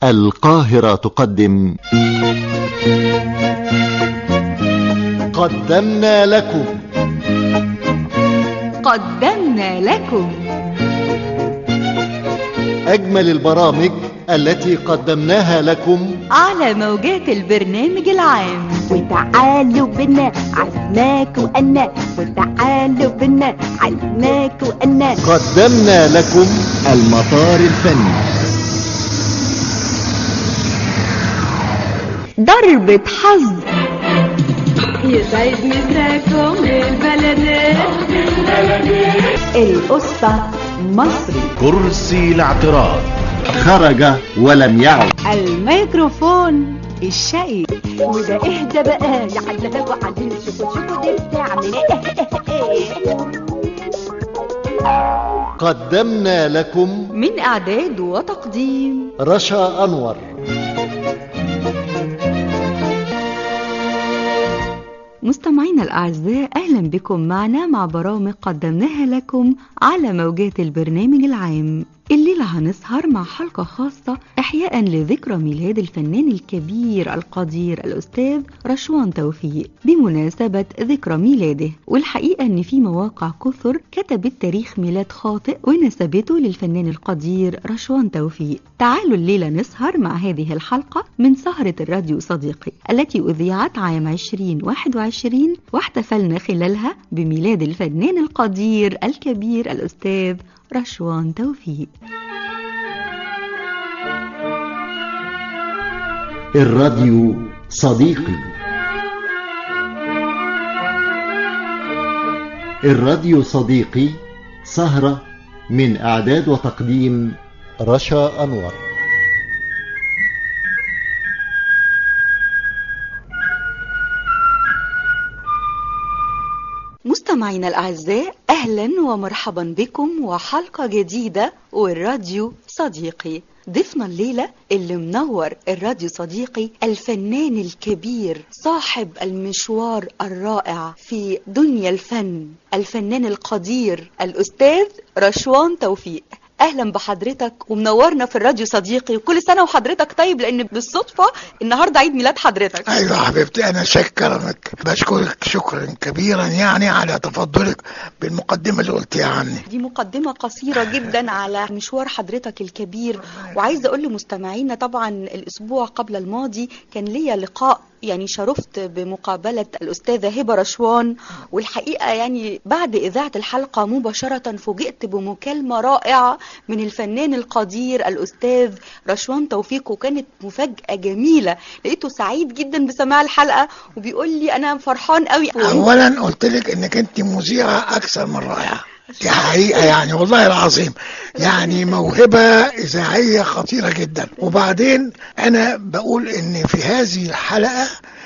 القاهرة تقدم قدمنا لكم قدمنا لكم أجمل البرامج التي قدمناها لكم على موجات البرنامج العام وتعالوا بنا علمناك وأنا وتعالوا بنا علمناك وأنا قدمنا لكم المطار الفني ضربة حظ يسعد مساكم البلد القصة مصري كرسي الاعتراض خرج ولم يعد الميكروفون الشقي وده اهدى بقى يا علها وعلم شوفوا شوفوا دي بتعمل ايه قدمنا لكم من إعداد وتقديم رشا أنور مستمعينا الأعزاء أهلا بكم معنا مع برامج قدمناها لكم على موجات البرنامج العام الليلة هنسهر مع حلقة خاصة إحياء لذكرى ميلاد الفنان الكبير القدير الأستاذ رشوان توفيق بمناسبة ذكرى ميلاده والحقيقة أن في مواقع كثر كتبت تاريخ ميلاد خاطئ ونسبته للفنان القدير رشوان توفيق تعالوا الليلة نسهر مع هذه الحلقة من سهرة الراديو صديقي التي أذيعت عام 2021 واحتفلنا خلالها بميلاد الفنان القدير الكبير الأستاذ رشوان توفيق الراديو صديقي الراديو صديقي سهرة من إعداد وتقديم رشا أنور مستمعينا الأعزاء أهلا ومرحبا بكم وحلقة جديدة والراديو صديقي ضيفنا الليلة اللي منور الراديو صديقي الفنان الكبير صاحب المشوار الرائع في دنيا الفن الفنان القدير الأستاذ رشوان توفيق اهلا بحضرتك ومنورنا في الراديو صديقي وكل سنه وحضرتك طيب لان بالصدفه النهارده عيد ميلاد حضرتك ايوه يا حبيبتي انا شكرك بشكرك شكرا كبيرا يعني على تفضلك بالمقدمه اللي قلتيها عني دي مقدمة قصيرة جدا على مشوار حضرتك الكبير وعايزة أقول لمستمعينا طبعا الأسبوع قبل الماضي كان ليا لقاء يعني شرفت بمقابلة الأستاذة هبة رشوان والحقيقة يعني بعد إذاعة الحلقة مباشرة فوجئت بمكالمة رائعة من الفنان القدير الأستاذ رشوان توفيق وكانت مفاجأة جميلة لقيته سعيد جدا بسماع الحلقة وبيقول لي أنا فرحان قوي اولا قلت لك انك انت مذيعه اكثر من رائعه دي حقيقة يعني والله العظيم يعني موهبة إذاعية خطيرة جدا وبعدين أنا بقول إن في هذه الحلقة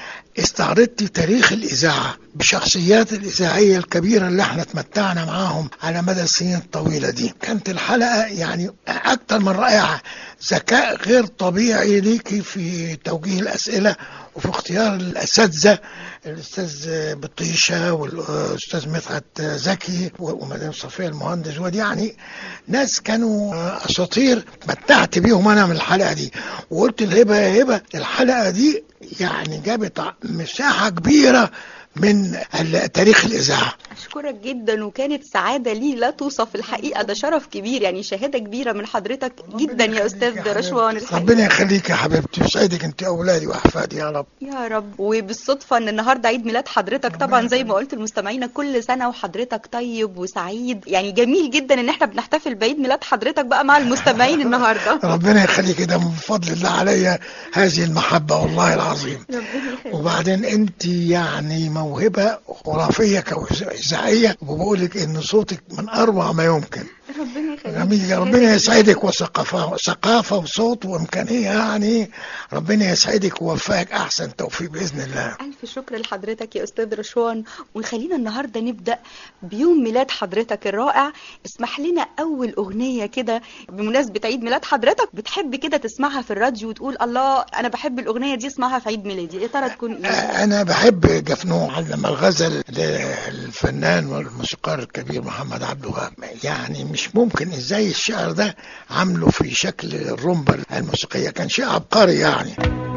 استعرضت تاريخ الإذاعة بشخصيات الإذاعية الكبيرة اللي احنا اتمتعنا معاهم على مدى السنين الطويلة دي كانت الحلقة يعني أكتر من رائعة ذكاء غير طبيعي ليكي في توجيه الأسئلة وفي اختيار الأساتذة الأستاذ بطيشة والأستاذ مدحت زكي ومدام صفية المهندس ودي يعني ناس كانوا أساطير متعت بيهم أنا من الحلقة دي وقلت لهبة يا هبة الحلقة دي يعني جابت مساحة كبيرة من تاريخ الإذاعة أشكرك جدا وكانت سعادة لي لا توصف الحقيقة ده شرف كبير يعني شهادة كبيرة من حضرتك جدا يا أستاذ رشوان الحقيقة ربنا يخليك يا حبيبتي ويسعدك انت أولادي وأحفادي يا رب يا رب وبالصدفة ان النهاردة عيد ميلاد حضرتك طبعا زي ما قلت لمستمعينا كل سنة وحضرتك طيب وسعيد يعني جميل جدا ان احنا بنحتفل بعيد ميلاد حضرتك بقى مع المستمعين النهاردة ربنا يخليك ده من فضل الله عليا هذه المحبة والله العظيم ربنا يخليك وبعدين انت يعني موهبة خرافية كإذاعية وبقول لك ان صوتك من اروع ما يمكن ربنا يخليك جميل ربنا يسعدك وثقافة ثقافة وصوت وإمكانية يعني ربنا يسعدك ويوفقك أحسن توفيق بإذن الله ألف شكر لحضرتك يا أستاذ رشوان وخلينا النهاردة نبدأ بيوم ميلاد حضرتك الرائع اسمح لنا أول أغنية كده بمناسبة عيد ميلاد حضرتك بتحب كده تسمعها في الراديو وتقول الله أنا بحب الأغنية دي اسمعها في عيد ميلادي يا ترى تكون إيه؟ أنا بحب جفنوع وعلم الغزل للفنان والموسيقار الكبير محمد عبد الوهاب يعني مش ممكن ازاي الشعر ده عامله في شكل الرمبة الموسيقية كان شيء عبقري يعني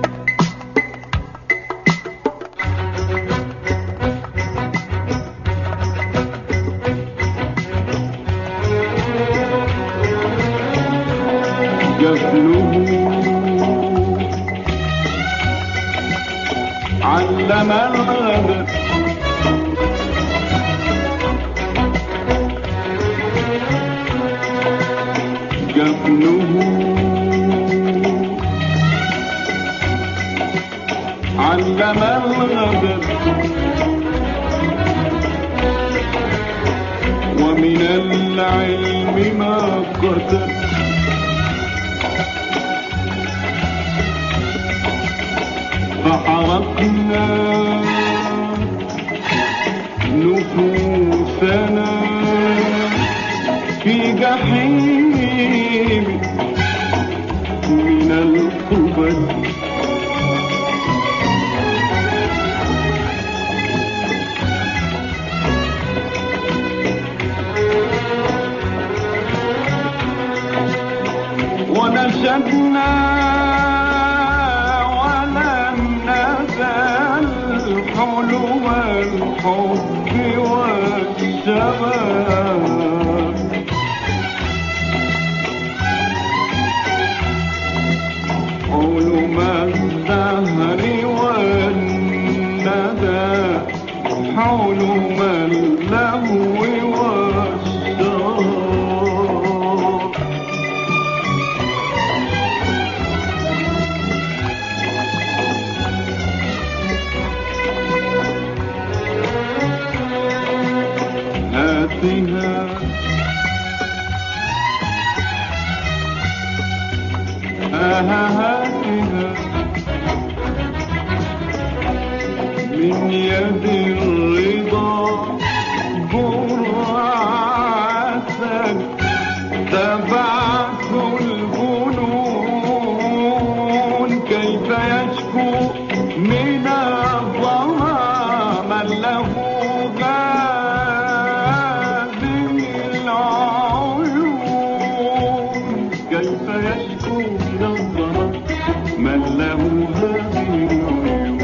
جفله علم الغدر جفله علم الغدر ومن العلم ما قتل فحرقنا نفوسنا في جحيم من القبل ونشدنا ولم نزل حلو الحب والشباب حلم الدهر والندى حلم اللهو والشراب هاتها آها هاتها من يد الرضا برعة تبعث الجنون كيف يشكو من الظلام من له هذه العيون كيف يشكو من الظلام من له هذه العيون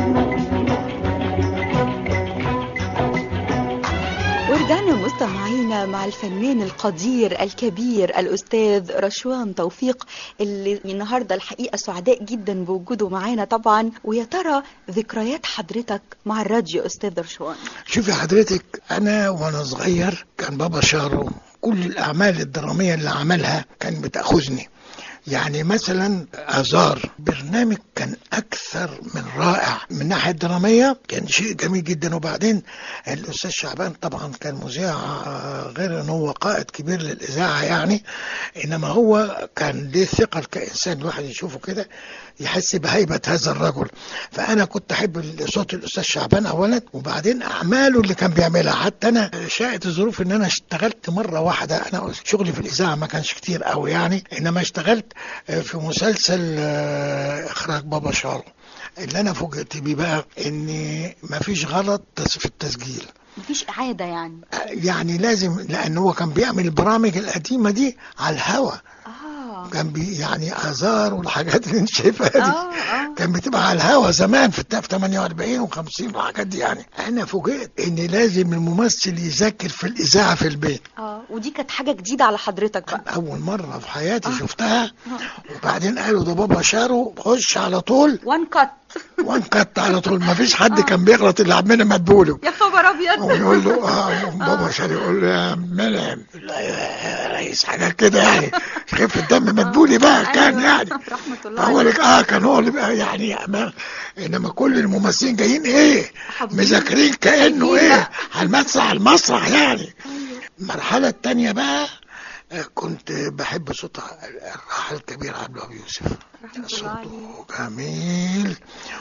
ورجعنا مستمعينا مع الفنان القدير الكبير الأستاذ رشوان توفيق اللي النهاردة الحقيقة سعداء جدا بوجوده معانا طبعا ويا ترى ذكريات حضرتك مع الراديو أستاذ رشوان شوفي حضرتك انا وانا صغير كان بابا شارو كل الاعمال الدراميه اللي عملها كان بتاخذني يعني مثلا ازار برنامج كان اكثر من رائع من الناحيه الدراميه كان شيء جميل جدا وبعدين الاستاذ شعبان طبعا كان مذيع آه، غير ان هو قائد كبير للاذاعه يعني انما هو كان ليه ثقل كانسان الواحد يشوفه كده يحس بهيبه هذا الرجل فانا كنت احب صوت الاستاذ شعبان اولا وبعدين اعماله اللي كان بيعملها حتى انا شاءت الظروف ان انا اشتغلت مره واحده انا شغلي في الاذاعه ما كانش كتير قوي يعني انما اشتغلت في مسلسل آه، اخراج بابا شارو اللي انا فوجئت بيه بقى ان مفيش غلط في التسجيل مفيش إعادة يعني يعني لازم لان هو كان بيعمل البرامج القديمه دي على الهوا آه كان بي يعني ازار والحاجات اللي انت شايفها دي آه آه كان بتبقى على الهوا زمان في التاف 48 و50 والحاجات دي يعني انا فوجئت ان لازم الممثل يذاكر في الاذاعه في البيت آه ودي كانت حاجة جديدة على حضرتك بقى اول مره في حياتي شفتها وبعدين قالوا ده بابا شارو خش على طول وان كات وانقط على طول ما فيش حد كان بيغلط اللي عمنا مدبوله يا خبر أبيض ويقول له اه بابا شاري يقول له يا منعم يقول له أيوة يا ريس حاجات كده يعني خف الدم مدبولي بقى كان أيوة. يعني رحمة الله هو عليه. لك اه كان هو اللي بقى يعني ما انما كل الممثلين جايين ايه حافظين. مذاكرين كانه حافظين ايه بقى. على المسرح المسرح يعني المرحله الثانيه بقى آه، كنت بحب صوت الراحل الكبير عبد الوهاب يوسف رحمة الله عليه. صوته جميل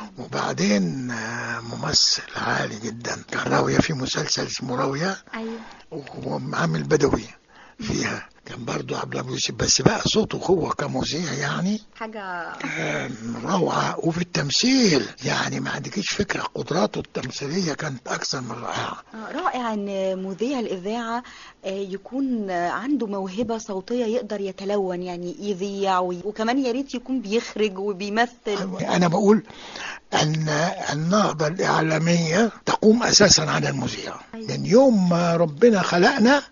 وبعدين آه، ممثل عالي جدا كان راوية في مسلسل اسمه راوية أيوة وهو عامل بدوي فيها كان برضو عبد الله يوسف بس بقى صوته هو كمذيع يعني حاجة آم، روعة وفي التمثيل يعني ما عندكيش فكرة قدراته التمثيلية كانت أكثر من رائعة رائع ان مذيع الاذاعه آه، يكون آه، عنده موهبه صوتيه يقدر يتلون يعني يذيع وي- وكمان يا ريت يكون بيخرج وبيمثل أنا بقول أن النهضة الإعلامية تقوم أساسا على المذيع من يوم ما ربنا خلقنا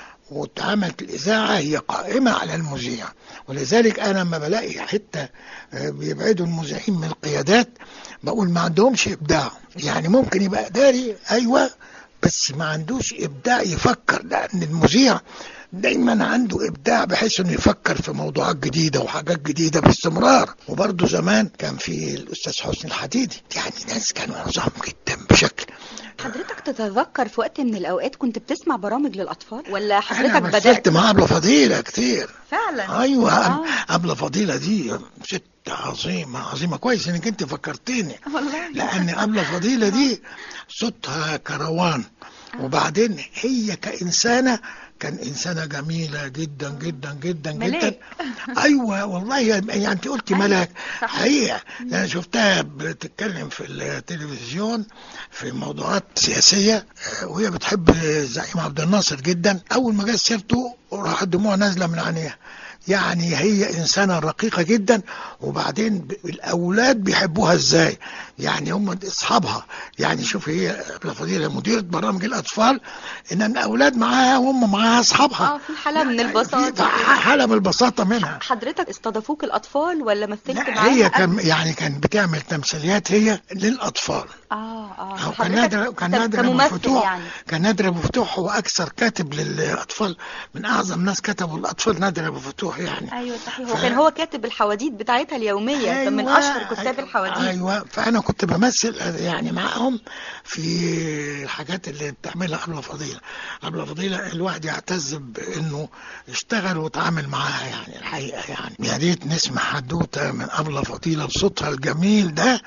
واتعملت الإذاعة هي قائمة على المذيع ولذلك أنا لما بلاقي حتة آه، بيبعدوا المذيعين من القيادات بقول ما عندهمش إبداع يعني ممكن يبقى إداري أيوة بس ما عندوش إبداع يفكر لأن المذيع دايما عنده إبداع بحيث إنه يفكر في موضوعات جديدة وحاجات جديدة باستمرار وبرضه زمان كان في الأستاذ حسني الحديدي يعني ناس كانوا عظام جدا بشكل حضرتك تتذكر في وقت من الاوقات كنت بتسمع برامج للاطفال ولا أنا حضرتك مثلت بدات مع أبلة فضيلة كتير فعلا ايوه آه. أبلة فضيلة دي ست عظيمة عظيمة كويس انك انت فكرتيني والله لان أبلة فضيلة دي صوتها كروان وبعدين هي كإنسانة كان إنسانة جميلة جدا جدا جدا جدا ملاك. أيوة والله يعني أنت قلتي أيوة، ملاك صح. حقيقة أنا شفتها بتتكلم في التلفزيون في موضوعات سياسية آه، وهي بتحب الزعيم عبد الناصر جدا أول ما جت سيرته راحت دموع نازلة من عينيها يعني هي إنسانة رقيقة جدا وبعدين ب- الأولاد بيحبوها إزاي يعني هم أصحابها يعني شوف هي أبلة فضيلة مديرة برامج الأطفال إن الأولاد معاها وهم معاها أصحابها اه في حالة من يعني البساطة في حالة من البساطة منها حضرتك استضافوك الاطفال ولا مثلت لا معاهم هي قبل؟ كان يعني كان بتعمل تمثيليات هي للأطفال اه اه أو كان حضرتك نادر كان كم- نادر أبو كممثل الفتوح يعني كان نادر أبو فتوح هو أكثر كاتب للأطفال من أعظم ناس كتبوا الأطفال نادر أبو فتوح يعني ايوه صحيح هو ف- كان هو كاتب الحواديت بتاعتها اليوميه كان من أيوة، اشهر كتاب أيوة، الحواديت ايوه فانا كنت بمثل يعني معاهم في الحاجات اللي بتعملها ابله فضيله ابله فضيله الواحد يعتز بانه اشتغل وتعامل معاها يعني الحقيقه يعني يا ريت نسمع حدوته من ابله فضيله بصوتها الجميل ده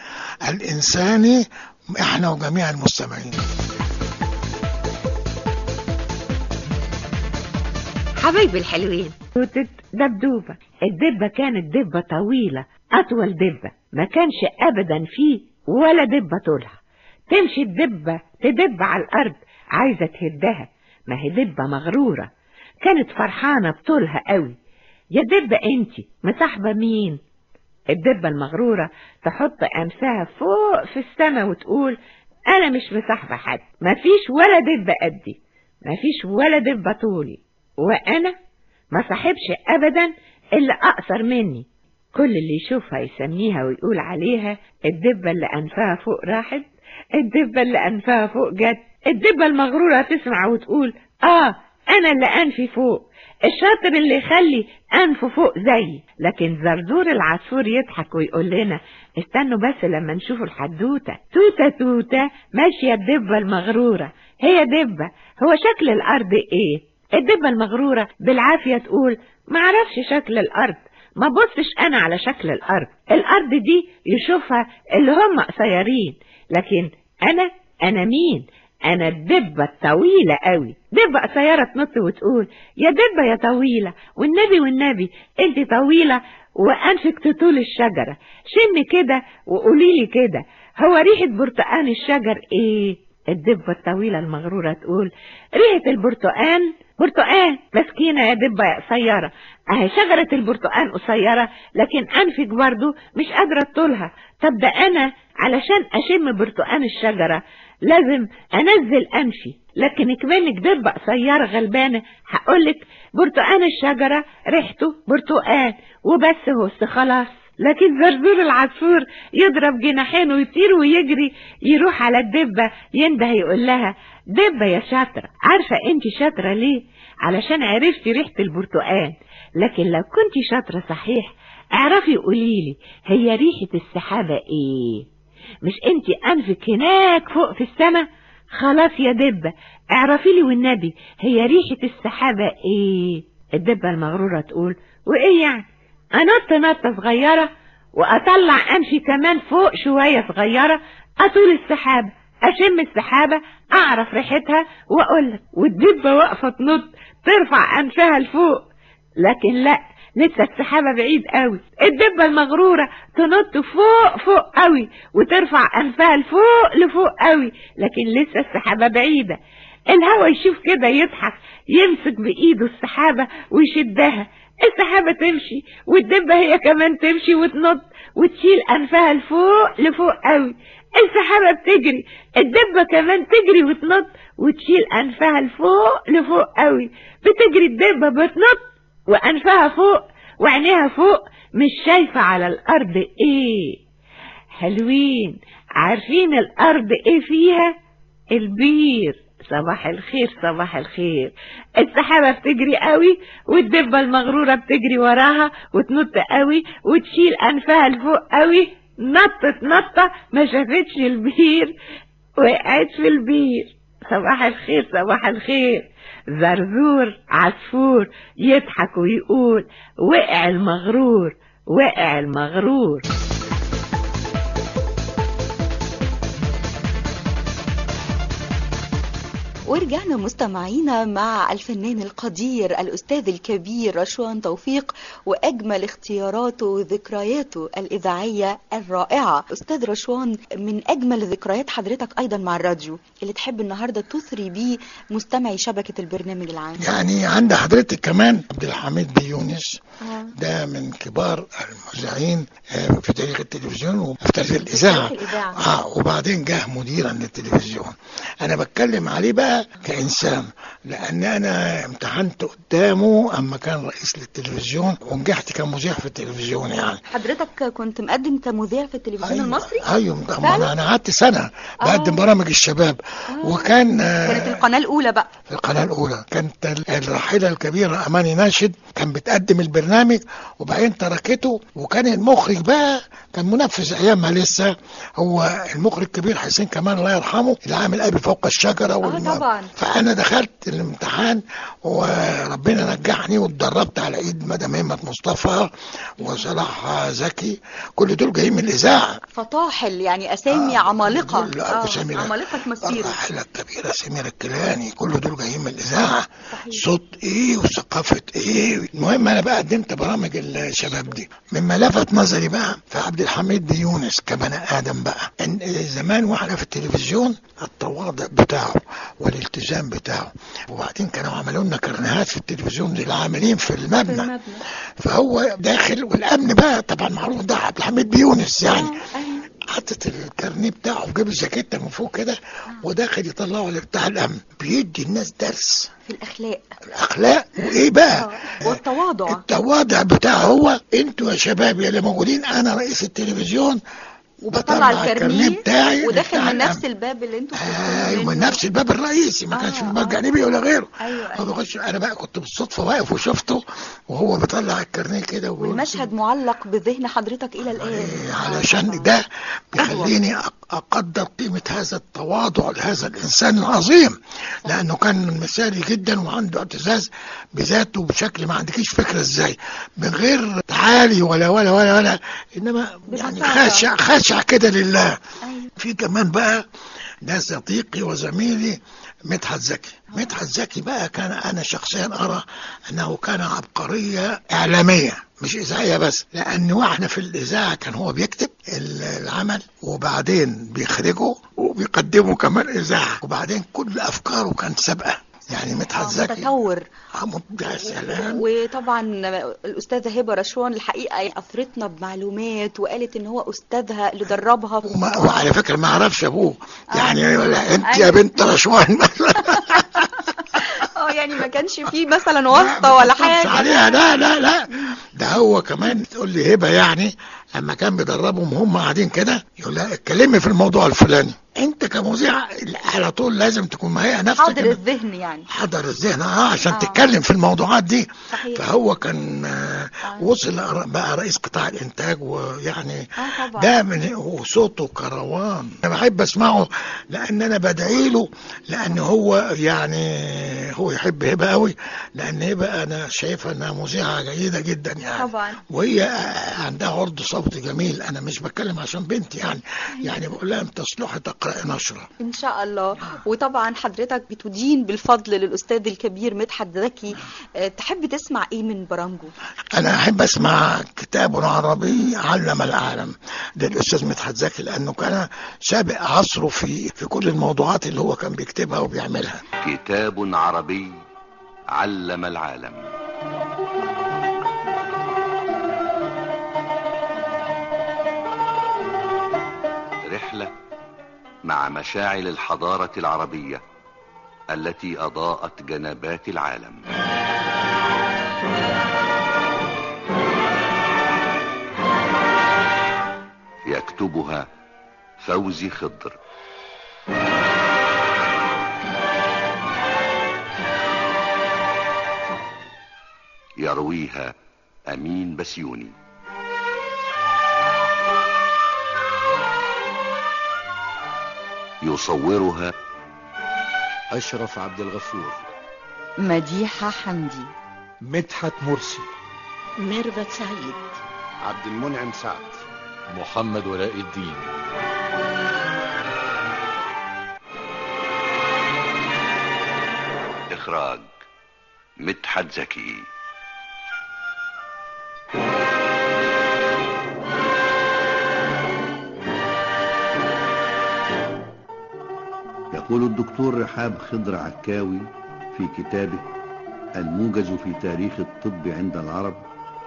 الانساني احنا وجميع المستمعين حبايبي الحلوين توتت دبدوبة الدبة كانت دبة طويلة أطول دبة ما كانش أبدا فيه ولا دبة طولها تمشي الدبة تدب على الأرض عايزة تهدها ما هي دبة مغرورة كانت فرحانة بطولها قوي يا دبة انتي مصاحبة مين الدبة المغرورة تحط أنفها فوق في السما وتقول أنا مش مصاحبة حد مفيش ولا دبة قدي مفيش ولا دبة طولي وأنا ما صاحبش أبدا اللي أقصر مني كل اللي يشوفها يسميها ويقول عليها الدبة اللي أنفها فوق راحت الدبة اللي أنفها فوق جت الدبة المغرورة تسمع وتقول آه أنا اللي أنفي فوق الشاطر اللي يخلي أنفه فوق زيي لكن زرزور العصفور يضحك ويقول لنا استنوا بس لما نشوف الحدوتة توتة توتة ماشية الدبة المغرورة هي دبة هو شكل الأرض إيه الدبة المغرورة بالعافية تقول معرفش شكل الأرض ما بصش أنا على شكل الأرض الأرض دي يشوفها اللي هم قصيرين لكن أنا أنا مين أنا الدبة الطويلة قوي دبة قصيرة تنط وتقول يا دبة يا طويلة والنبي والنبي انت طويلة وأنفك تطول الشجرة شمي كده وقوليلي كده هو ريحة برتقان الشجر ايه الدبة الطويلة المغرورة تقول ريحة البرتقان برتقان مسكينة يا دبة يا قصيرة اهي شجرة البرتقان قصيرة لكن انفك برضو مش قادرة تطولها طب ده انا علشان اشم برتقان الشجرة لازم انزل انفي لكن كمانك دبة قصيرة غلبانة هقولك برتقان الشجرة ريحته برتقان وبس هو خلاص لكن زرزور العصفور يضرب جناحين ويطير ويجري يروح على الدبة ينده يقول لها دبة يا شاطرة عارفة انت شاطرة ليه علشان عرفتي ريحة البرتقان لكن لو كنت شاطرة صحيح اعرفي قوليلي هي ريحة السحابة ايه مش انت انفك هناك فوق في السماء خلاص يا دبة اعرفي لي والنبي هي ريحة السحابة ايه الدبة المغرورة تقول وايه يعني انط نطة صغيرة واطلع انفي كمان فوق شوية صغيرة اطول السحابة اشم السحابة اعرف ريحتها واقولك والدبة واقفة تنط ترفع انفها لفوق لكن لا لسه السحابة بعيد قوي الدبة المغرورة تنط فوق فوق قوي وترفع أنفها لفوق لفوق قوي لكن لسه السحابة بعيدة الهوا يشوف كده يضحك يمسك بإيده السحابة ويشدها السحابة تمشي والدبة هي كمان تمشي وتنط وتشيل أنفها لفوق لفوق قوي السحابة بتجري الدبة كمان تجري وتنط وتشيل أنفها لفوق لفوق قوي بتجري الدبة بتنط وأنفها فوق وعينيها فوق مش شايفة على الأرض إيه حلوين عارفين الأرض إيه فيها البير صباح الخير صباح الخير السحابة بتجري قوي والدبة المغرورة بتجري وراها وتنط قوي وتشيل أنفها لفوق قوي نطت نطة ما شافتش البير وقعت في البير صباح الخير صباح الخير زرزور عصفور يضحك ويقول وقع المغرور وقع المغرور ورجعنا مستمعينا مع الفنان القدير الأستاذ الكبير رشوان توفيق وأجمل اختياراته وذكرياته الإذاعية الرائعة أستاذ رشوان من أجمل ذكريات حضرتك أيضا مع الراديو اللي تحب النهاردة تثري بيه مستمعي شبكة البرنامج العام يعني عند حضرتك كمان عبد الحميد بن يونس آه. ده من كبار المذيعين آه، في تاريخ التلفزيون وفي تاريخ الإذاعة تاريخ الإذاعة. اه وبعدين جه مديرا للتلفزيون أنا بتكلم عليه بقى كإنسان لأن أنا امتحنت قدامه أما كان رئيس للتلفزيون ونجحت كمذيع في التلفزيون يعني حضرتك كنت مقدم كمذيع في التلفزيون المصري ايوه طبعا فعلا؟ انا قعدت سنه بقدم آه. برامج الشباب وكان آه، كانت القناة الأولى بقى في القناة الأولى كانت ال- الراحلة الكبيرة أماني ناشد كان بتقدم البرنامج وبعدين تركته وكان المخرج بقى كان منفذ أيامها لسه هو المخرج الكبير حسين كمال الله يرحمه اللي عامل أبي فوق الشجرة والم- طبعاً. فأنا دخلت الامتحان وربنا نجحني واتدربت على إيد مدام همت مصطفى وصلاح زكي كل دول جايين من الإذاعة فطاحل يعني أسامي عمالقة لا آه، سميرة عمالقة مسيرة الراحلة الكبيرة سميرة الكيلاني كل دول جايين من الإذاعة صحيح. صوت إيه وثقافة إيه المهم أنا بقى قدمت برامج الشباب دي مما لفت نظري بقى في عبد الحميد بن يونس كبني آدم بقى إن زمان واحنا في التلفزيون التواضع بتاعه والالتزام بتاعه وبعدين كانوا عملوا لنا كرنيهات في التلفزيون للعاملين في في المبنى المبنى فهو داخل والامن بقى طبعا معروف ده عبد الحميد بن يونس يعني آه، أيوة. حاطط الكارنيه بتاعه في جيب الجاكيته من فوق كده وداخل يطلعه لبتاع الامن بيدي الناس درس في الأخلاق الاخلاق وايه بقى آه، والتواضع التواضع بتاعه هو انتوا يا شباب يا اللي موجودين انا رئيس التلفزيون طلع وبطلع الكارنيه الكارنيه بتاعي وداخل بتاع من نفس الأمن. الباب اللي انتوا ايوه بتدخلوا من منه. نفس الباب الرئيسي ما كانش آه، في باب آه. جانبي ولا غيره أيوة، هو أيوة. بيخش انا بقى كنت بالصدفه واقف وشفته وهو بيطلع الكارنيه كده وبيقول والمشهد معلق بذهن حضرتك إلى الآن إيه، آه، علشان آه. ده بيخليني أق- اقدر قيمة هذا التواضع لهذا الانسان العظيم لانه كان مثالي جدا وعنده اعتزاز بذاته بشكل ما عندكيش فكرة ازاي من غير تعالي ولا ولا ولا ولا انما يعني ببساطة. خاشع خاشع كده لله أيوة. في كمان بقى ده صديقي وزميلي مدحت زكي مدحت زكي بقى كان انا شخصيا ارى انه كان عبقرية اعلامية مش اذاعية بس لان واحنا في الاذاعة كان هو بيكتب ال- العمل وبعدين بيخرجه وبيقدمه كمان اذاعة وبعدين كل افكاره كانت سابقة يعني مدحت آه، زكي متطور آه، مت- يا سلام وطبعا الأستاذة هبة رشوان الحقيقة أثرتنا بمعلومات وقالت إن هو أستاذها اللي دربها في وما وعلى فكرة ما اعرفش ابوه يعني ولا انت يا أيوة. بنت رشوان اه يعني ما كانش فيه مثلا واسطة ولا ما تقولش حاجة عليها لا لا لا ده هو كمان تقول لي هبه يعني لما كان بيدربهم هم قاعدين كده يقول لها اتكلمي في الموضوع الفلاني انت كمذيع على طول لازم تكون مهيئه نفسك حاضر إن- الذهن يعني حضر الذهن اه عشان آه. تتكلم في الموضوعات دي صحيح. فهو كان آه، وصل بقى رئيس قطاع الانتاج ويعني آه طبعا. ده من وصوته كروان انا بحب اسمعه لان انا بدعي له لان هو يعني هو يحب هبه قوي لان هبه انا شايفها انها مذيعه جيده جدا يعني طبعا. وهي عندها عرض صوتي جميل انا مش بتكلم عشان بنتي يعني يعني بقول لها انت تصلحي اقرأ نشرة ان شاء الله وطبعا حضرتك بتدين بالفضل للاستاذ الكبير مدحت زكي آه، تحب تسمع ايه من برامجه انا احب اسمع كتاب عربي علم العالم للاستاذ مدحت زكي لانه كان سابق عصره في في كل الموضوعات اللي هو كان بيكتبها وبيعملها كتاب عربي علم العالم رحلة مع مشاعل الحضارة العربية التي أضاءت جنبات العالم يكتبها فوزي خضر يرويها أمين بسيوني يصورها أشرف عبد الغفور مديحة حمدي مدحت مرسي ميرفت سعيد عبد المنعم سعد محمد ولاء الدين إخراج مدحت زكي يقول الدكتور رحاب خضر عكاوي في كتابه الموجز في تاريخ الطب عند العرب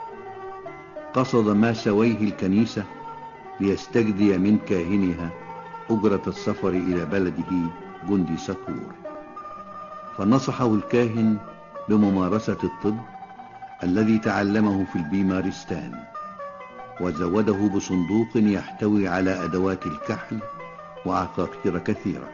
قصد ما سويه الكنيسة ليستجدي من كاهنها أجرة السفر إلى بلده جندي سكور فنصحه الكاهن بممارسة الطب الذي تعلمه في البيمارستان وزوده بصندوق يحتوي على أدوات الكحل وعقاقير كثيرة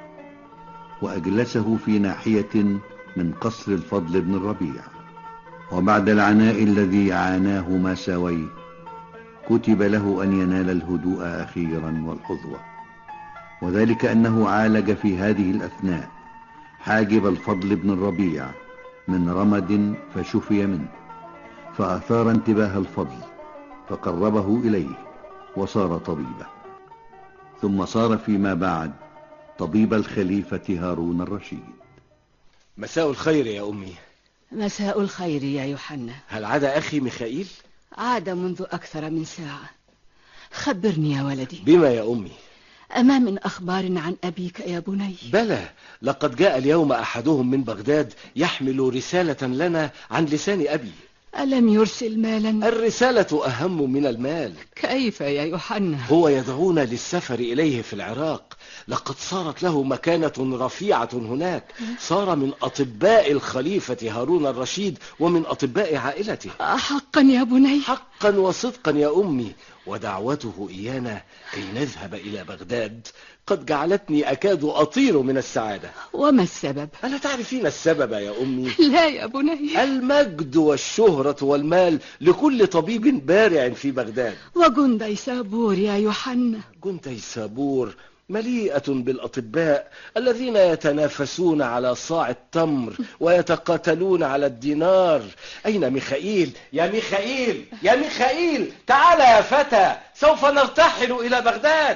وأجلسه في ناحية من قصر الفضل بن الربيع وبعد العناء الذي عاناه ما ساويه كتب له أن ينال الهدوء أخيرا والحظوة وذلك أنه عالج في هذه الأثناء حاجب الفضل بن الربيع من رمد فشفي منه فأثار انتباه الفضل فقربه إليه وصار طبيبه ثم صار فيما بعد طبيب الخليفة هارون الرشيد مساء الخير يا أمي مساء الخير يا يوحنا هل عاد أخي ميخائيل؟ عاد منذ أكثر من ساعة خبرني يا ولدي بما يا أمي؟ أما من أخبار عن أبيك يا بني بلى لقد جاء اليوم أحدهم من بغداد يحمل رسالة لنا عن لسان أبي ألم يرسل مالا الرسالة أهم من المال كيف يا يوحنا هو يدعونا للسفر إليه في العراق لقد صارت له مكانة رفيعة هناك صار من أطباء الخليفة هارون الرشيد ومن أطباء عائلته حقا يا بني حقا وصدقا يا أمي ودعوته إيانا كي نذهب إلى بغداد قد جعلتني أكاد أطير من السعادة وما السبب ألا تعرفين السبب يا أمي لا يا بني المجد والشهرة والمال لكل طبيب بارع في بغداد وجندي سابور يا يوحنا جندي سابور مليئة بالأطباء الذين يتنافسون على صاع التمر ويتقاتلون على الدينار أين ميخائيل؟ يا ميخائيل يا ميخائيل تعال يا فتى سوف نرتحل إلى بغداد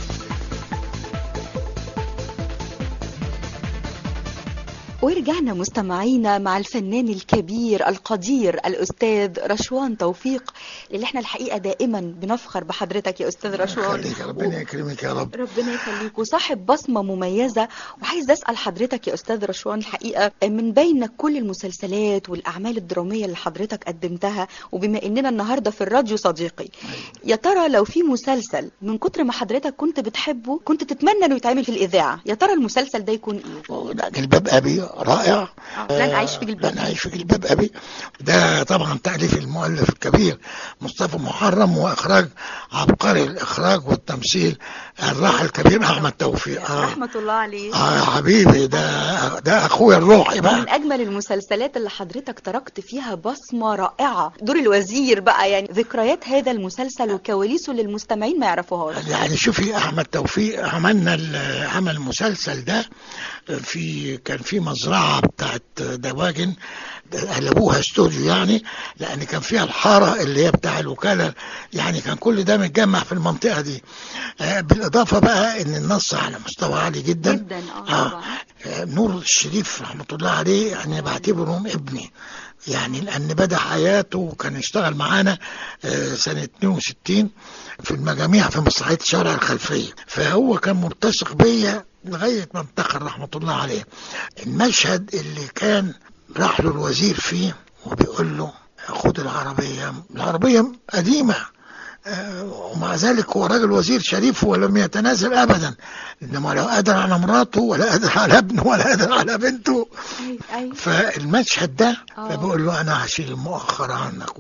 ورجعنا مستمعينا مع الفنان الكبير القدير الأستاذ رشوان توفيق اللي احنا الحقيقة دائما بنفخر بحضرتك يا أستاذ رشوان خليك ربنا يكرمك يا رب ربنا يخليك وصاحب بصمة مميزة وعايز أسأل حضرتك يا أستاذ رشوان الحقيقة من بين كل المسلسلات والأعمال الدرامية اللي حضرتك قدمتها وبما إننا النهاردة في الراديو صديقي يا ترى لو في مسلسل من كتر ما حضرتك كنت بتحبه كنت تتمنى إنه يتعمل في الإذاعة يا ترى المسلسل ده يكون إيه؟ جلباب أبي رائع لن أعيش في جلباب لن أعيش في جلباب أبي ده طبعا تأليف المؤلف الكبير مصطفى محرم وإخراج عبقري الإخراج والتمثيل الراحل الكبير أحمد توفيق آه. رحمة الله عليه آه يا حبيبي ده ده أخويا الروحي من بقى أجمل المسلسلات اللي حضرتك تركت فيها بصمة رائعة دور الوزير بقى يعني ذكريات هذا المسلسل وكواليسه للمستمعين ما يعرفوهاش يعني شوفي أحمد توفيق عملنا ال- عمل المسلسل ده في كان في مظاهر المزرعة بتاعت دواجن قلبوها استوديو يعني لان كان فيها الحارة اللي هي بتاع الوكالة يعني كان كل ده متجمع في المنطقة دي آه، بالاضافة بقى ان النص على مستوى عالي جدا جدا اه طبعا آه، نور الشريف رحمة الله عليه يعني بعتبره ابني يعني لأن بدأ حياته وكان يشتغل معانا آه، سنة 62 في المجاميع في مسرحية شارع الخلفية فهو كان ملتصق بيا لغاية ما انتقل رحمة الله عليه المشهد اللي كان راح له الوزير فيه وبيقول له خد العربية العربية قديمة آه، ومع ذلك هو راجل وزير شريف ولم يتنازل ابدا انما لا قادر على مراته ولا قادر على ابنه ولا قادر على بنته ايوه ايوه فالمشهد ده آه. فبقول له انا هشيل المؤخر عنك و...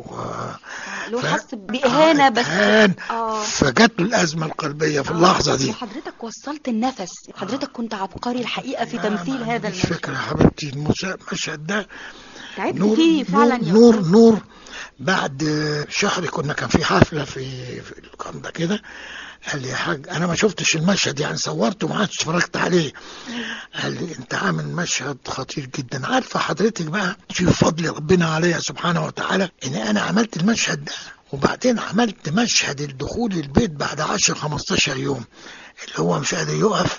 لو ف- حس بإهانة بس إهان. اه فجات له الازمه القلبيه في اللحظه دي وحضرتك وصلت النفس حضرتك كنت عبقري الحقيقة في تمثيل هذا مش المشهد فكره يا حبيبتي المس- المشهد ده تعبت نور فيه فعلا يا نور أستاذ. نور بعد شهر كنا كان في حفله في في الكلام ده كده قال لي يا حاج انا ما شفتش المشهد يعني صورته ما عادش اتفرجت عليه قال لي انت عامل مشهد خطير جدا عارفه حضرتك بقى شوف فضل ربنا عليا سبحانه وتعالى ان انا عملت المشهد ده وبعدين عملت مشهد الدخول البيت بعد 10 15 يوم اللي هو مش قادر يقف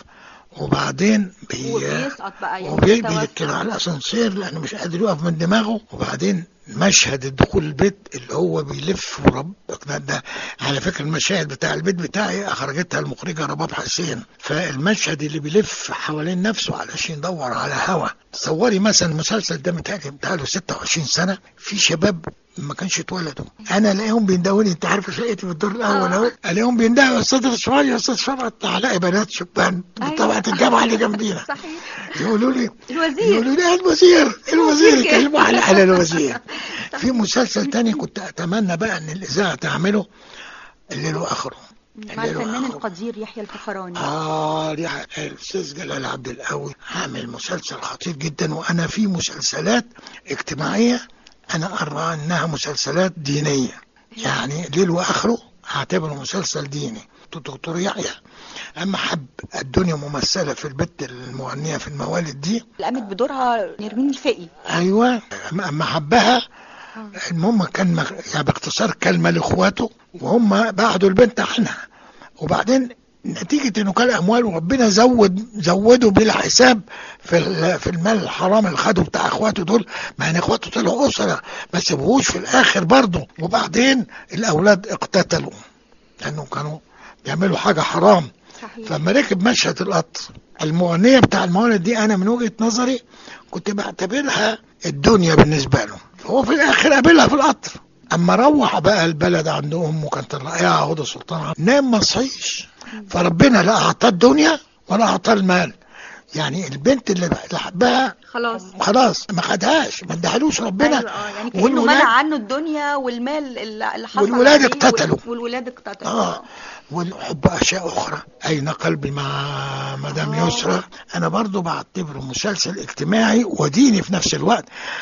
وبعدين بي... وبيسقط بقى يعني وبيجي توسع. كده على الاسانسير لانه مش قادر يقف من دماغه وبعدين مشهد الدخول البيت اللي هو بيلف ورب ده, ده على فكره المشاهد بتاع البيت بتاعي اخرجتها المخرجه رباب حسين فالمشهد اللي بيلف حوالين نفسه علشان يدور على هوا تصوري مثلا المسلسل ده متهيألي بتاع له 26 سنه في شباب ما كانش اتولدوا انا الاقيهم بيندهوني انت عارف شقتي في الدور الاول اهو الاقيهم بيندهوا يا استاذ شويه يا استاذ شويه هلاقي بنات شبان أيوة. طبعا الجامعه اللي جنبينا صحيح يقولوا لي الوزير يقولوا لي الوزير الوزير الوزير كده. يكلموا على على الوزير في مسلسل تاني كنت اتمنى بقى ان الاذاعه تعمله الليل واخره مع الليل الفنان وآخره. القدير يحيى الفخراني اه ريحة الاستاذ جلال عبد القوي عامل مسلسل خطير جدا وانا في مسلسلات اجتماعيه انا ارى انها مسلسلات دينيه يعني ليل واخره هعتبره مسلسل ديني دكتور يحيى اما حب الدنيا ممثله في البت المغنيه في الموالد دي اللي قامت بدورها نرمين الفقي ايوه اما أما حبها المهم كان مغ... يعني باختصار كلمه لاخواته وهم بعدوا البنت عنها وبعدين نتيجة انه كان اموال وربنا زود زوده بلا حساب في ال- في المال الحرام اللي خده بتاع اخواته دول مع ان اخواته طلعوا اسره ما سابوهوش في الاخر برضه وبعدين الاولاد اقتتلوا لانه كانوا بيعملوا حاجه حرام صحيح فلما ركب مشهد القطر المغنية بتاع الموالد دي أنا من وجهة نظري كنت بعتبرها الدنيا بالنسبة له هو في الآخر قابلها في القطر أما روح بقى البلد عند أمه كانت الرائعة هدى سلطان نام ما صحيش فربنا لا أعطاه الدنيا ولا أعطاه المال يعني البنت اللي اللي حبها خلاص خلاص ما خدهاش ما ادهالوش ربنا ايوه اه يعني كانه والولاد- منع عنه الدنيا والمال اللي اللي حصل والولاد عليه اقتتلوا. وال- والولاد اقتتلوا اه والحب اشياء اخرى اين قلبي مع مدام آه. يسرى انا برضو بعتبره مسلسل اجتماعي وديني في نفس الوقت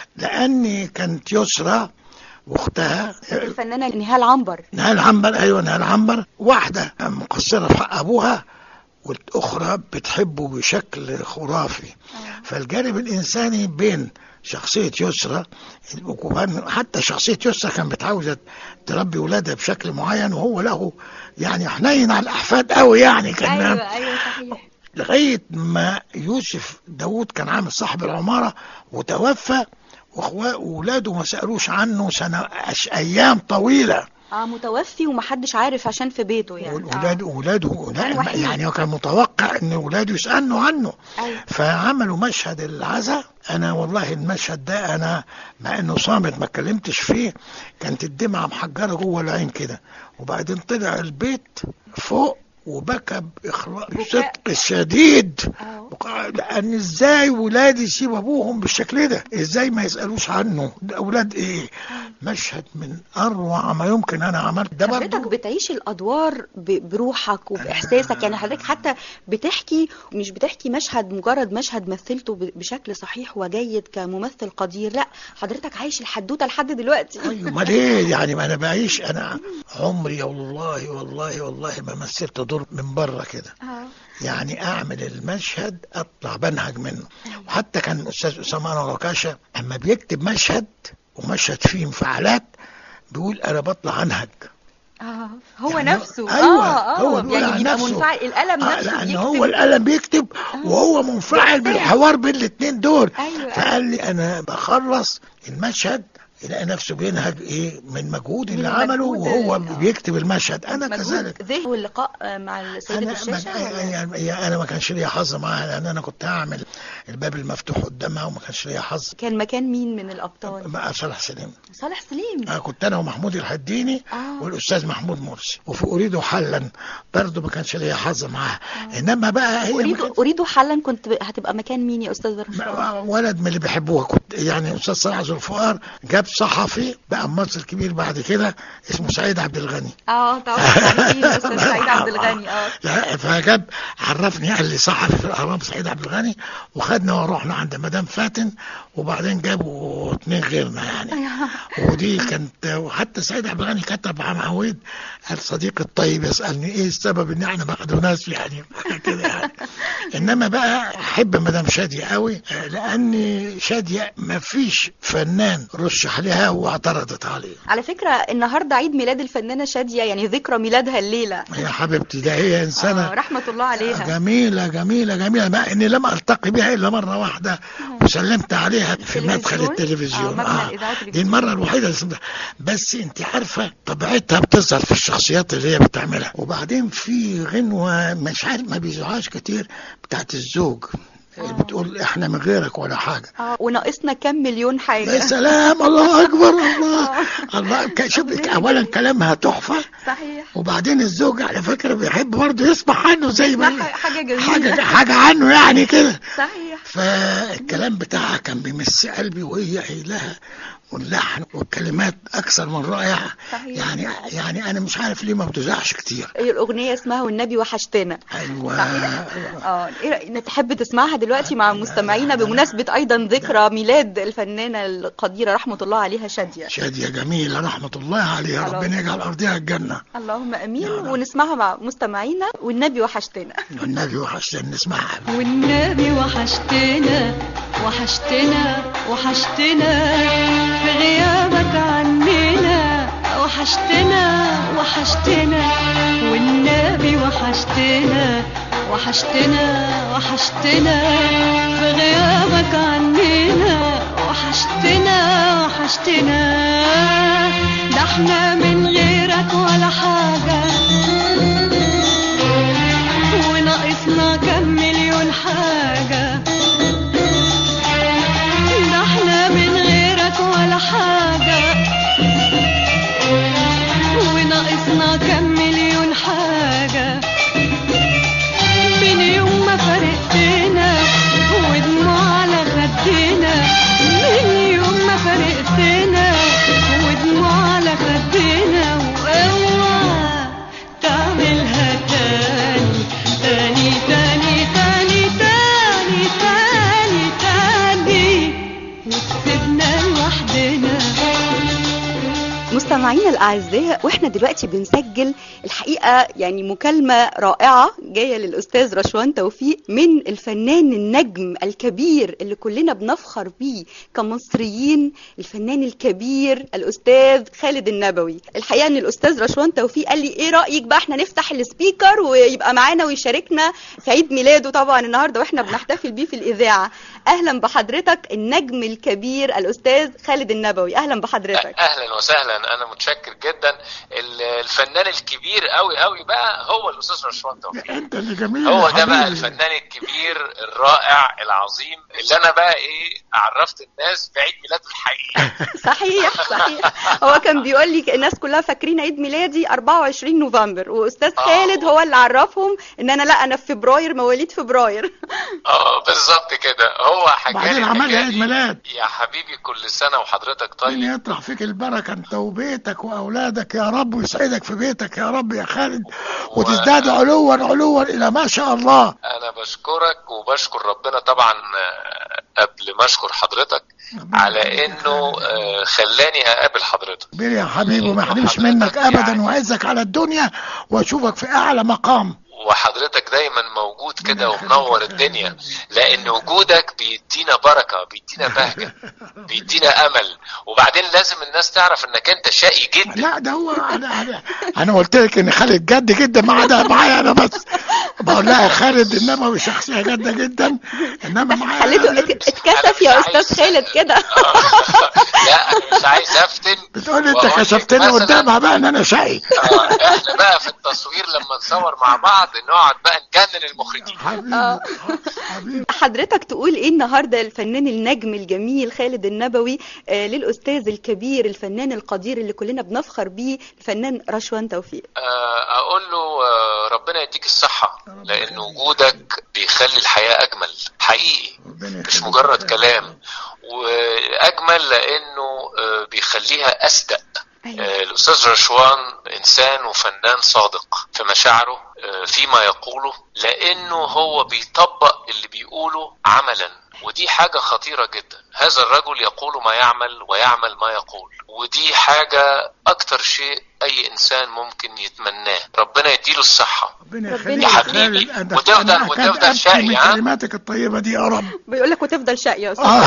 لاني كانت يسرى واختها الفنانة نهال عنبر نهال عنبر ايوه نهال عنبر واحده مقصره في حق ابوها والاخرى بتحبه بشكل خرافي فالجانب الانساني بين شخصية يسرى وكمان حتى شخصية يسرى كان بتعاوز تربي ولادها بشكل معين وهو له يعني حنين على الأحفاد قوي يعني كان ايوه ايوه صحيح لغاية ما يوسف داود كان عامل صاحب العمارة وتوفى واخواه وولاده ما سألوش عنه سنة أش- أيام طويلة اه متوفي ومحدش عارف عشان في بيته يعني والولاد ولاده كان وحيد. يعني هو كان متوقع ان ولاده يسألوا عنه أيوة. فعملوا مشهد العزاء انا والله المشهد ده انا مع انه صامت ما اتكلمتش فيه كانت الدمعه محجره جوه العين كده وبعدين طلع البيت فوق وبكى باخلاص بصدق شديد آه. وقال لان ازاي ولادي يسيبوا ابوهم بالشكل ده ازاي ما يسالوش عنه ده اولاد ايه مشهد من اروع ما يمكن انا عملت ده حضرتك برضه بتعيش الادوار ب- بروحك وباحساسك يعني حضرتك حتى بتحكي مش بتحكي مشهد مجرد مشهد مثلته ب- بشكل صحيح وجيد كممثل قدير لا حضرتك عايش الحدوته لحد دلوقتي ايوه ما ليه يعني ما انا بعيش انا عمري والله والله والله ما مثلت دور من بره كده اه يعني اعمل المشهد اطلع بنهج منه وحتى كان الاستاذ اسامه انور ركاشه اما بيكتب مشهد ومشهد فيه انفعالات بيقول انا بطلع انهج اه هو يعني نفسه أيوة اه هو اه بيقول يعني عن بيبقى نفسه. منفعل القلم آه نفسه لان بيكتب هو القلم بيكتب وهو منفعل بالحوار بين الاثنين دول أيوة. فقال لي انا بخلص المشهد يلاقي نفسه بينهج ايه من مجهود اللي من عمله مجهود وهو ال- آه. بيكتب المشهد انا مجهود كذلك ذهن واللقاء آه، مع سيدة انا الشاشة ما ولا؟ يعني انا ما كانش ليا حظ معاها لان انا كنت هعمل الباب المفتوح قدامها وما كانش ليا حظ كان مكان مين من الأبطال؟ مع صالح سليم صالح سليم آه كنت انا ومحمود الحديني آه. والاستاذ محمود مرسي وفي اريد حلا برضه ما كانش ليا حظ معاها انما بقى هي ما أريد كانت- أريد حلا كنت ب- هتبقى مكان مين يا أستاذ رشاد؟ ولد من اللي بيحبوها كنت يعني استاذ صلاح ذو الفقار جاب صحفي بقى ممثل كبير بعد كده اسمه سعيد عبد الغني اه طبعا عارفين أستاذ سعيد عبد الغني اه لا، فجاب عرفني قال لي صحفي في الاهرام سعيد عبد الغني وخدنا ورحنا عند مدام فاتن وبعدين جابوا اتنين غيرنا يعني ودي كانت وحتى سعيد عبد الغني كتب مع معود قال صديقي الطيب يسالني ايه السبب ان احنا بعد ناس يعني حاجة كده يعني انما بقى احب مدام شاديه قوي لان شاديه ما فيش فنان رشح لها واعترضت عليه على فكرة النهاردة عيد ميلاد الفنانة شادية يعني ذكرى ميلادها الليلة يا حبيبتي ده هي آه انسانه رحمة الله عليها جميلة جميلة جميلة مع اني لم التقي بها الا مرة واحدة وسلمت عليها في مدخل التلفزيون؟ التلفزيون آه، مبنى آه. الإذاعة دي المرة الوحيدة اللي سمعتها بس انت عارفة طبيعتها بتظهر في الشخصيات اللي هي بتعملها وبعدين في غنوة مش عارف ما بيذوعهاش كتير بتاعت الزوج اللي بتقول احنا من غيرك ولا حاجة اه وناقصنا كم مليون حاجة يا سلام الله اكبر الله الله ك- شوف اولا كلامها تحفة صحيح وبعدين الزوج على فكرة بيحب برضه يسمع عنه زي ما حاجة جميلة حاجة حاجة عنه يعني كده صحيح فالكلام بتاعها كان بيمس قلبي وهي قايلها واللحن والكلمات اكثر من رائعه صحيح. يعني يعني انا مش عارف ليه ما بتذاعش كتير هي الأغنية اسمها والنبي وحشتنا ايوه اه إيه رأ- تحب تسمعها دلوقتي مع مستمعينا بمناسبة أيضا ذكرى ميلاد الفنانة القديرة رحمة الله عليها شادية شاديه جميله رحمه الله عليها خلاص. ربنا يجعل ارضها الجنه اللهم أمين ونسمعها مع مستمعينا والنبي وحشتنا والنبي وحسن نسمعها والنبي وحشتنا وحشتنا وحشتنا في غيابك عننا وحشتنا وحشتنا والنبي وحشتنا وحشتنا وحشتنا في غيابك عننا وحشتنا وحشتنا ده احنا من غيرك ولا حاجة وناقصنا كم مليون حاجة ده احنا من غيرك ولا حاجة وناقصنا كم مليون حاجة من يوم ما فرقتنا ودموع على خدنا من يوم ما فرقتنا ودموع على خدنا واوعى تعملها تاني تاني تاني تاني تاني تاني تاني وتسيبنا لوحدنا مستمعينا الأعزاء وإحنا دلوقتي بنسجل الحقيقة يعني مكالمة رائعة جاية للأستاذ رشوان توفيق من الفنان النجم الكبير اللي كلنا بنفخر بيه كمصريين الفنان الكبير الأستاذ خالد النبوي الحقيقة إن الأستاذ رشوان توفيق قال لي إيه رأيك بقى إحنا نفتح السبيكر ويبقى معانا ويشاركنا في عيد ميلاده طبعا النهاردة وإحنا بنحتفل بيه في الإذاعة أهلا بحضرتك النجم الكبير الأستاذ خالد النبوي أهلا بحضرتك اهلا وسهلا انا متشكر جدا ال- الفنان الكبير قوي قوي بقى هو الاستاذ رشوان توفيق انت اللي جميل هو يا ده بقى حبيبي. الفنان الكبير الرائع العظيم اللي انا بقى ايه عرفت الناس بعيد ميلاده الحقيقي صحيح صحيح هو كان بيقول لي الناس كلها فاكرين عيد ميلادي 24 نوفمبر واستاذ خالد هو اللي عرفهم ان انا لا انا في فبراير مواليد فبراير اه بالظبط كده هو حكى بعدين لي عمل الحكاية عيد دي. ميلاد يا حبيبي كل سنه وحضرتك طيب مين يطرح فيك البركة انت وبيتك واولادك يا رب ويسعدك في بيتك يا رب يا خالد وتزداد علوا علوا الى ما شاء الله انا بشكرك وبشكر ربنا طبعا آه، قبل ما اشكر حضرتك على انه آه، خلاني اقابل حضرتك كبير يا حبيبي وما يحرمش منك ابدا وعزك على الدنيا واشوفك في اعلى مقام وحضرتك دايما موجود كده ومنور الدنيا لان وجودك بيدينا بركه بيدينا بهجه بيدينا امل وبعدين لازم الناس تعرف انك انت شقي جدا لا ده هو انا انا, أنا قلت لك ان خالد جد جدا ما عدا معايا انا بس بقول لها خالد النبوي شخصيه جاده جدا انما معايا خليته أنا ات- اتكسف يا استاذ خالد كده لا انا مش عايز افتن بتقول لي انت وأقول لك كشفتني مثلاً قدامها بقى ان انا شقي آه، احنا بقى في التصوير لما نصور مع بعض نقعد بقى نجنن المخرجين آه. حضرتك تقول ايه النهارده الفنان النجم الجميل خالد النبوي آه للاستاذ الكبير الفنان القدير اللي كلنا بنفخر بيه الفنان رشوان توفيق آه، اقول له آه، ربنا يديك الصحة لان وجودك بيخلي الحياة اجمل حقيقي مش مجرد كلام واجمل لانه آه، بيخليها اصدق آه، الاستاذ رشوان انسان وفنان صادق في مشاعره آه، فيما يقوله لانه هو بيطبق اللي بيقوله عملا ودي حاجة خطيرة جدا هذا الرجل يقول ما يعمل ويعمل ما يقول ودي حاجة أكتر شيء أي إنسان ممكن يتمناه ربنا يديله الصحة ربنا يا يخليك حبيبي خالد، أنا- وتفضل أنا أكاد وتفضل أبكي شقي من ها كلماتك الطيبه دي يا رب بيقول لك وتفضل شقي يا استاذ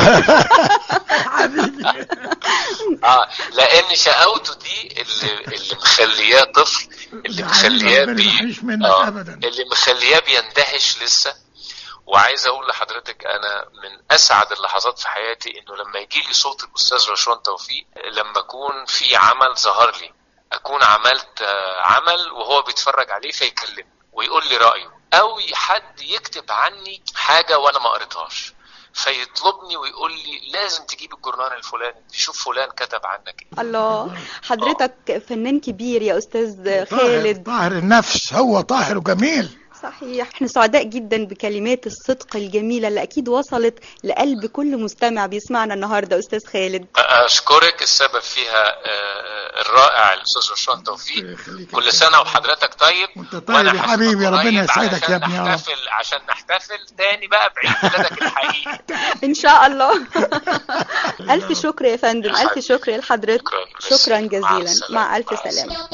اه لان شقاوته دي اللي اللي مخلياه طفل اللي مخلياه ربنا بي... يحرمش منك آه أبداً. اللي مخلياه بيندهش لسه وعايز اقول لحضرتك انا من اسعد اللحظات في حياتي انه لما يجي لي صوت الاستاذ رشوان توفيق لما اكون في عمل ظهر لي اكون عملت آه، عمل وهو بيتفرج عليه فيكلمني ويقول لي رايه او حد يكتب عني حاجه وانا ما قريتهاش فيطلبني ويقول لي لازم تجيب الجورنال الفلاني تشوف فلان كتب عنك ايه الله حضرتك فنان كبير يا استاذ طاهر خالد طاهر النفس هو طاهر وجميل صحيح احنا سعداء جدا بكلمات الصدق الجميلة اللي اكيد وصلت لقلب كل مستمع بيسمعنا النهاردة استاذ خالد اشكرك السبب فيها آه، الرائع الاستاذ رشوان توفيق كل سنه وحضرتك طيب طيب يا حبيبي ربنا يسعدك يا ابني يا رب نحتفل عشان نحتفل تاني بقى بعيد ميلادك الحقيقي ان شاء الله الف شكر يا فندم الف شكر لحضرتك شكرا جزيلا مع الف سلامة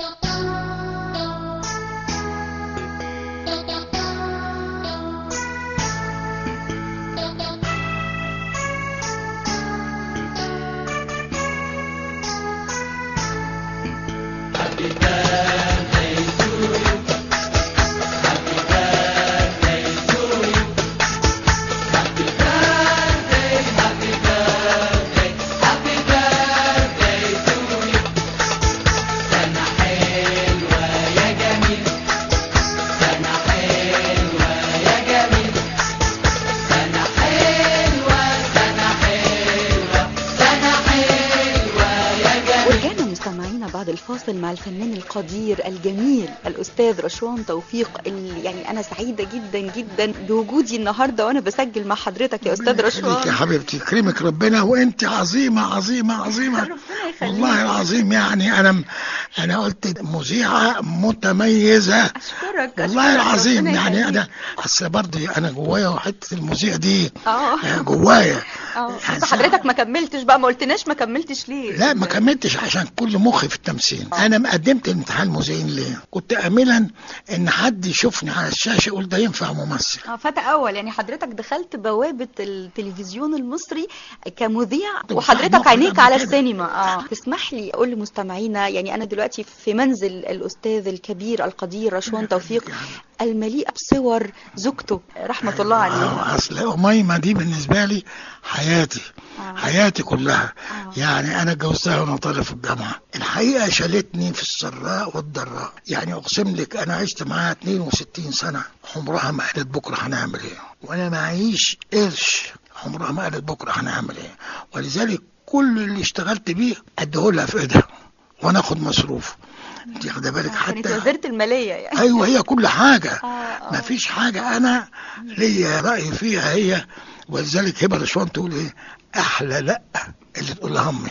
ورجعنا مستمعينا بعد الفاصل مع الفنان القدير الجميل الاستاذ رشوان توفيق اللي يعني انا سعيده جدا جدا بوجودي النهارده وانا بسجل مع حضرتك يا استاذ خليك يا رشوان حبيبتي يكرمك ربنا وانت عظيمه عظيمه عظيمه والله العظيم يعني انا انا قلت مذيعه متميزه اشكرك والله أشكرك، العظيم ربنا يعني يخليك. انا اصل برضه انا جوايا حته المذيع دي اه جوايا اه بس حضرتك ما كملتش بقى ما قلتناش ما كملتش ليه لا ما كملتش عشان كل مخي في التمثيل انا ما قدمت امتحان مذيعين ليه كنت املا ان حد يشوفني على الشاشه يقول ده ينفع ممثل اه فتى اول يعني حضرتك دخلت بوابه التلفزيون المصري كمذيع وحضرتك مخرج عينيك قبل على كده. السينما اه تسمح لي اقول لمستمعينا يعني انا دلوقتي في منزل الاستاذ الكبير القدير رشوان توفيق المليء بصور زوجته رحمه الله عليها اصل اميمه دي بالنسبه لي حياتي حياتي كلها يعني انا اتجوزتها وانا طالب في الجامعه الحقيقه شالتني في السراء والضراء يعني اقسم لك انا عشت معاها 62 سنه عمرها ما قالت بكره هنعمل ايه وانا معيش قرش عمرها ما قالت بكره هنعمل ايه ولذلك كل اللي اشتغلت بيه اديهولها في ايدها وانا اخد مصروف انت واخده بالك كانت حتى وزيره الماليه يعني ايوه هي كل حاجه آه، ما فيش حاجه انا ليا راي فيها هي ولذلك هبه رشوان تقول ايه احلى لا اللي تقولها امي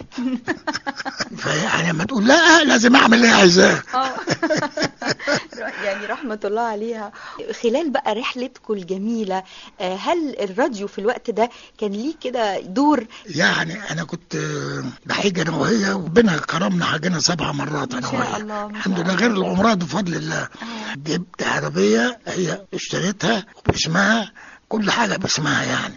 فيعني لما تقول لا لازم اعمل اللي هي عايزاه آه. يعني رحمة الله عليها خلال بقى رحلتكم الجميلة آه، هل الراديو في الوقت ده كان ليه كده دور يعني انا كنت آه، بحج انا وهي وربنا كرمنا حاجنا سبع مرات انا ما شاء وهي الله ما الحمد شاء لله غير العمرات بفضل الله جبت عربيه آه، هي اشتريتها باسمها كل حاجة باسمها يعني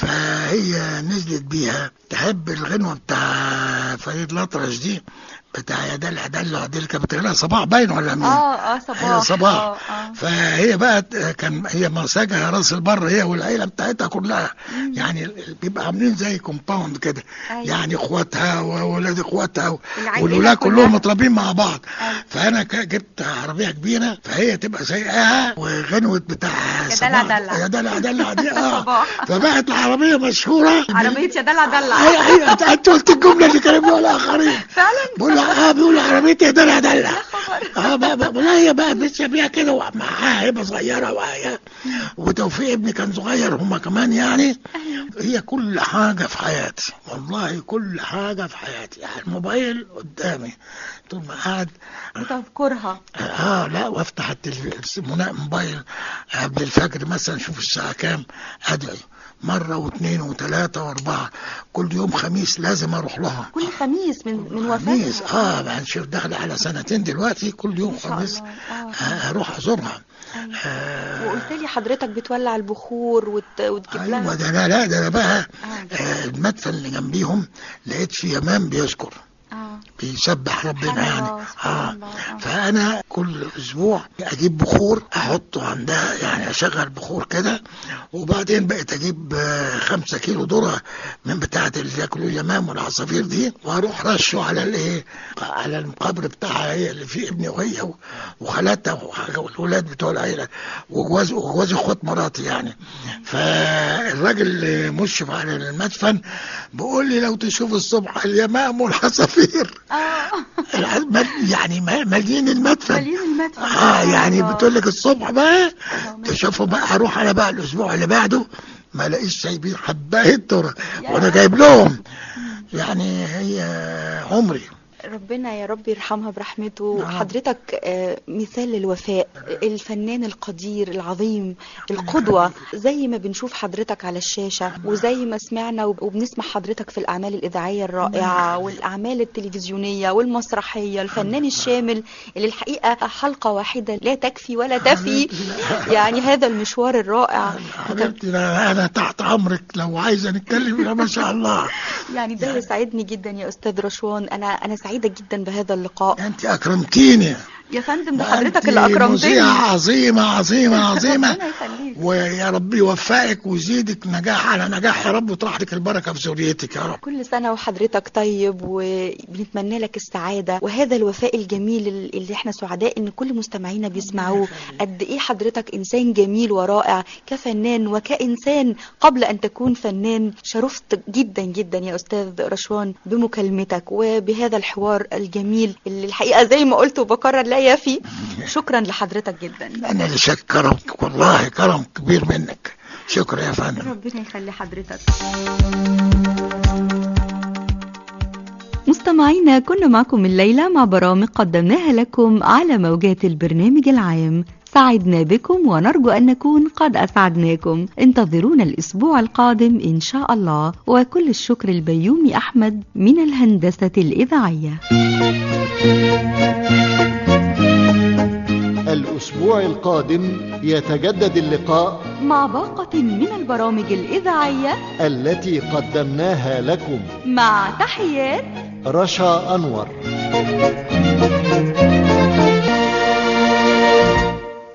فهي نزلت بيها تحب الغنوة بتاع فريد الأطرش دي بتاع يا دلع دلع دي اللي كانت بتغنيها صباح باين ولا مين؟ اه اه صباح هي صباح آه، آه. فهي بقى كان هي مساجها راس البر هي والعيله بتاعتها كلها يعني بيبقى عاملين زي كومباوند كده أيوة. يعني اخواتها واولاد اخواتها و- العائلة والولاد كلها. كلهم متربين مع بعض فانا ك- جبت عربيه كبيره فهي تبقى زيها وغنوه بتاع يا صباح دلع دلع. يا دلع دلع دي اه صباح. فبقت العربيه مشهوره عربية يا دلع دلع ايوه ايوه انت أنت قلت الجمله اللي كانوا بيقولها اخرين فعلا بقول اه بيقول عربيه يا دلع دلع اه بقى بقى لا هي بقى ماشيه بيها كده ومعاها هبه صغيره وهي وتوفيق ابني كان صغير هما كمان يعني هي كل حاجه في حياتي والله كل حاجه في حياتي يعني الموبايل قدامي طول ما قاعد بتذكرها اه لا وافتح التلفزيون الموبايل قبل الفجر مثلا شوف الساعه كام ادعي مرة واثنين وثلاثة واربعة كل يوم خميس لازم اروح لها كل خميس من من خميس وفاتها اه بقى نشوف داخل على سنتين دلوقتي كل يوم ما شاء خميس الله. آه. آه، اروح ازورها وقلت لي حضرتك بتولع البخور وت... وتجيب ايوه لها ده انا لا ده انا بقى آه المدفن اللي جنبيهم لقيت في يمام بيذكر اه بيسبح ربنا سبحان يعني الله، سبحان اه الله، آه. فانا كل اسبوع اجيب بخور احطه عندها يعني اشغل بخور كده وبعدين بقيت اجيب آه، خمسة كيلو ذره من بتاعه اللي ياكلوا اليمام والعصافير دي واروح رشه على الايه على المقابر بتاعها هي اللي فيه ابني وهي و- وخالاتها وحاجة- والولاد بتوع العيله وجواز وجواز اخوات مراتي يعني فالراجل اللي مشرف على المدفن بيقول لي لو تشوف الصبح اليمام والعصافير الع- يعني ما- مالين المدفن مليون المدفن اه يعني الله. بتقول لك الصبح بقى تشوفوا بقى هروح انا بقى الاسبوع اللي بعده ما لاقيش سايبين حبايه ذره وانا جايب لهم يعني هي عمري ربنا يا رب يرحمها برحمته حضرتك آه، مثال للوفاء الفنان القدير العظيم القدوة زي ما بنشوف حضرتك على الشاشة وزي ما سمعنا وب- وبنسمع حضرتك في الأعمال الإذاعية الرائعة والأعمال التلفزيونية والمسرحية الفنان الشامل اللي الحقيقة حلقة واحدة لا تكفي ولا تفي يعني هذا المشوار الرائع حبيبتي انا أنا تحت امرك لو عايزه نتكلم يا ما شاء الله يعني ده يسعدني جدا يا أستاذ رشوان أنا أنا سعيدة جدا بهذا اللقاء انت اكرمتيني يا فندم ده أنت حضرتك اللي أكرمتني مذيعة عظيمة عظيمة عظيمة ربنا يخليك ويا رب يوفقك ويزيدك نجاح على نجاح يا رب ويطرح لك البركة في ذريتك يا رب كل سنة وحضرتك طيب وبنتمنى لك السعادة وهذا الوفاء الجميل اللي احنا سعداء ان كل مستمعينا بيسمعوه قد ايه حضرتك انسان جميل ورائع كفنان وكإنسان قبل ان تكون فنان شرفت جدا جدا يا استاذ رشوان بمكالمتك وبهذا الحوار الجميل اللي الحقيقة زي ما قلت وبكرر لا يفي شكرا لحضرتك جدا انا اللي شك كرمك والله كرم كبير منك شكرا يا فندم ربنا يخلي حضرتك مستمعينا كنا معكم الليلة مع برامج قدمناها لكم على موجات البرنامج العام سعدنا بكم ونرجو أن نكون قد أسعدناكم انتظرونا الأسبوع القادم إن شاء الله وكل الشكر البيومي أحمد من الهندسة الإذاعية الأسبوع القادم يتجدد اللقاء مع باقة من البرامج الإذاعية التي قدمناها لكم مع تحيات رشا أنور